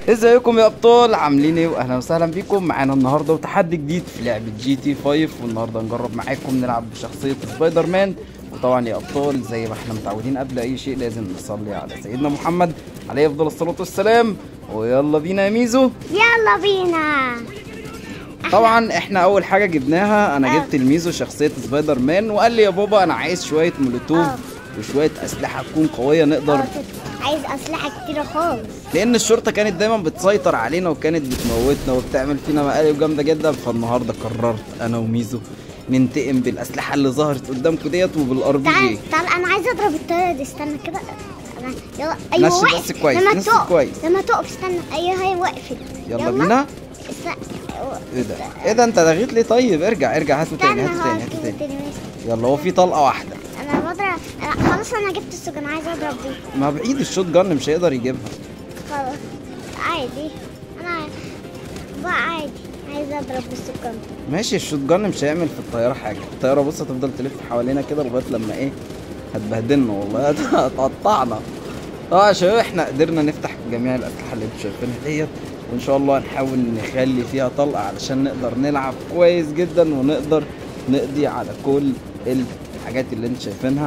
ازيكم يا ابطال عاملين ايه واهلا وسهلا بيكم معانا النهارده وتحدي جديد في لعبه جي تي 5 والنهارده نجرب معاكم نلعب بشخصيه سبايدر مان وطبعا يا ابطال زي ما احنا متعودين قبل اي شيء لازم نصلي على سيدنا محمد عليه افضل الصلاه والسلام ويلا بينا يا ميزو يلا بينا طبعا احنا اول حاجه جبناها انا آه. جبت الميزو شخصيه سبايدر مان وقال لي يا بابا انا عايز شويه مولوتوف آه. وشويه اسلحه تكون قويه نقدر آه، عايز اسلحه كتيره خالص لان الشرطه كانت دايما بتسيطر علينا وكانت بتموتنا وبتعمل فينا مقالب جامده جدا فالنهارده قررت انا وميزو ننتقم بالاسلحه اللي ظهرت قدامكم ديت وبالار بي تعال جي تعال انا عايزه اضرب الطياره دي استنى كده أنا... يلا ايوه مشي وقف. بس كويس، لما نفسك تقف كويس. لما تقف استنى ايوه هي وقفت يلا بينا است... ايه ده ايه ده انت لغيت لي طيب ارجع ارجع هاته تاني استنى هاته تاني هاته هاته تاني تاني ماشي. يلا هو في طلقه واحده انا بضرب أنا... خلاص انا جبت السجن عايزه اضرب دي ما بعيد الشوت جن مش هيقدر يجيبها خلاص عادي انا بقى عادي عايزه اضرب بالسجن ماشي الشوت جن مش هيعمل في الطياره حاجه الطياره بص هتفضل تلف حوالينا كده لغايه لما ايه هتبهدلنا والله هتقطعنا اه يا شباب احنا قدرنا نفتح جميع الاسلحه اللي انتوا شايفينها ديت وان شاء الله هنحاول نخلي فيها طلقه علشان نقدر نلعب كويس جدا ونقدر نقضي على كل الحاجات اللي انتوا شايفينها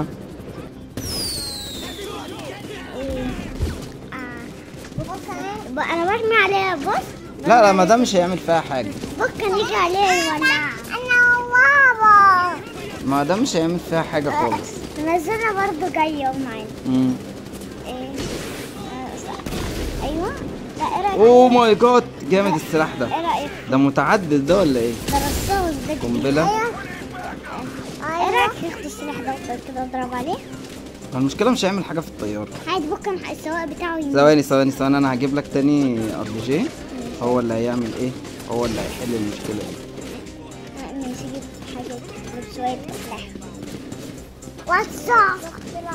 آه. بقى انا برمي عليها بص لا لا ما ده مش هيعمل فيها حاجه بص كان يجي عليها يولع انا وبابا ما ده مش هيعمل فيها حاجه خالص نزلنا برضو جاية ومعانا امم ايه آه، صح. ايوه لا ايه رايك اوه ماي جاد جامد السلاح ده ايه رايك ده متعدد ده ولا ايه ده رصاص ده جديد. قنبلة؟ ايوه ايه رايك ياخد السلاح ده وكده كده اضرب عليه المشكله مش هيعمل حاجه في الطياره عادي ممكن السواق بتاعه يموت ثواني ثواني ثواني انا هجيب لك تاني ار بي جي هو اللي هيعمل ايه هو اللي هيحل المشكله دي ماشي جبت حاجة جبت شوية أسلحة واتساب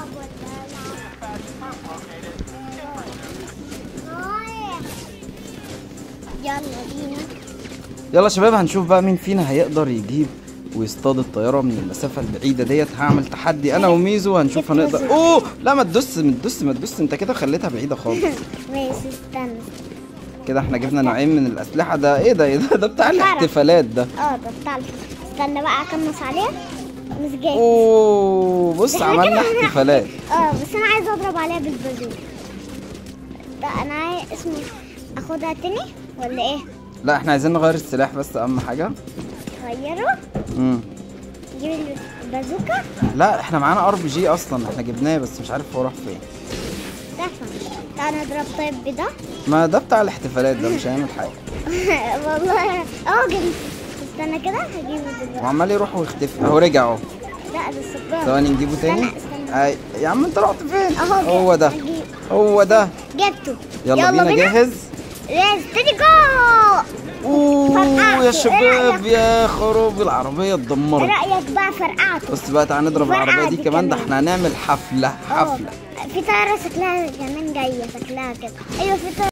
يلا بينا يلا يا شباب هنشوف بقى مين فينا هيقدر يجيب ويصطاد الطياره من المسافه البعيده ديت هعمل تحدي انا وميزو هنشوف هنقدر اوه لا ما تدوس ما تدوس ما تدوس انت كده خليتها بعيده خالص ماشي استنى كده احنا جبنا نوعين من الاسلحه ده ايه ده ايه ده ده بتاع فرق. الاحتفالات ده اه ده بتاع الف- استنى بقى اكمس عليه مش جاي اوه بص إحنا عملنا كده هنعمل- احتفالات اه بس انا عايزه اضرب عليها بالبازوكا ده انا عايز اسمه اخدها تاني ولا ايه لا احنا عايزين نغير السلاح بس اهم حاجه غيره امم نجيب البازوكا لا احنا معانا ار بي جي اصلا احنا جبناه بس مش عارف هو راح فين تفهم تعالى نضرب طيب بده ما ده بتاع الاحتفالات ده مش هيعمل حاجه والله اه جبت استنى كده هجيبه دلوقتي وعمال يروح ويختفي اهو رجع اهو لا ده السكر ثواني نجيبه تاني استنى استنى اي يا عم انت رحت فين اهو هو ده هجيب. هو ده جبته يلا, بينا جاهز ليتس تيجي جو اوه فرقعت. يا إيه شباب رأيك؟ يا خراب العربيه ايه اتدمرت رايك بقى فرقعته بص بقى تعالى نضرب فرقعت العربيه دي كمان ده كمان. احنا هنعمل حفله اه. حفله في طياره شكلها كمان جايه شكلها كده ايوه في طياره